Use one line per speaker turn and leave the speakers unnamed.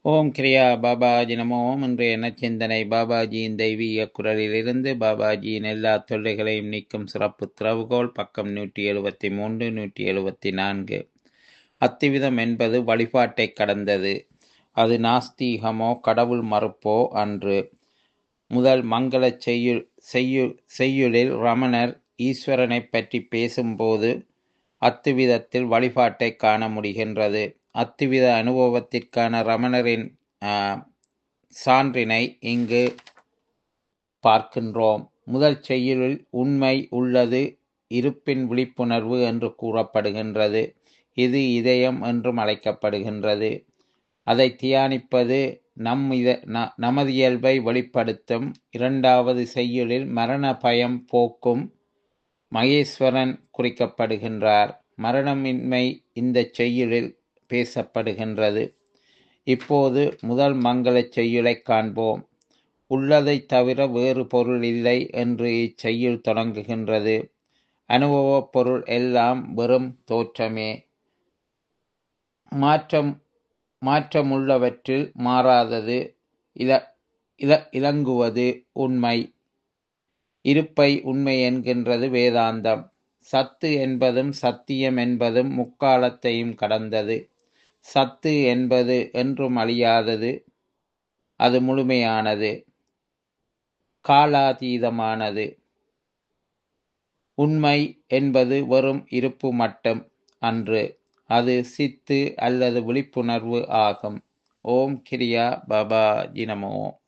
ஓம் கிரியா பாபாஜி நமோ ஓம் இன்றைய நச்சிந்தனை பாபாஜியின் தெய்வீக குரலிலிருந்து பாபாஜியின் எல்லா தொல்லைகளையும் நீக்கும் சிறப்பு திறவுகோல் பக்கம் நூற்றி எழுபத்தி மூன்று நூற்றி எழுபத்தி நான்கு அத்திவிதம் என்பது வழிபாட்டை கடந்தது அது நாஸ்தீகமோ கடவுள் மறுப்போ அன்று முதல் மங்கள செய்யுள் செய்யுள் செய்யுளில் ரமணர் ஈஸ்வரனை பற்றி பேசும்போது அத்துவிதத்தில் வழிபாட்டை காண முடிகின்றது அத்துவித அனுபவத்திற்கான ரமணரின் ஆஹ், சான்றினை இங்கு பார்க்கின்றோம் முதல் செய்யுளில் உண்மை உள்ளது இருப்பின் விழிப்புணர்வு என்று கூறப்படுகின்றது இது இதயம் என்றும் அழைக்கப்படுகின்றது அதை தியானிப்பது நம் இத ந- நமது இயல்பை வெளிப்படுத்தும் இரண்டாவது செய்யுளில் மரண பயம் போக்கும் மகேஸ்வரன் குறிக்கப்படுகின்றார் மரணமின்மை இந்த செய்யுளில் பேசப்படுகின்றது இப்போது முதல் மங்களச் செய்யுளைக் காண்போம் உள்ளதைத் தவிர வேறு பொருள் இல்லை என்று இச்செய்யுள் தொடங்குகின்றது அனுபவப் பொருள் எல்லாம் வெறும் தோற்றமே மாற்றம் மாற்றமுள்ளவற்றில் மாறாதது இல இல இலங்குவது உண்மை இருப்பை உண்மை என்கின்றது வேதாந்தம் சத்து என்பதும் சத்தியம் என்பதும் முக்காலத்தையும் கடந்தது சத்து என்பது என்றும் அழியாதது அது முழுமையானது காலாதீதமானது உண்மை என்பது வெறும் இருப்பு மட்டும் அன்று அது சித்து அல்லது விழிப்புணர்வு ஆகும் ஓம் கிரியா பாபா ஜினமோ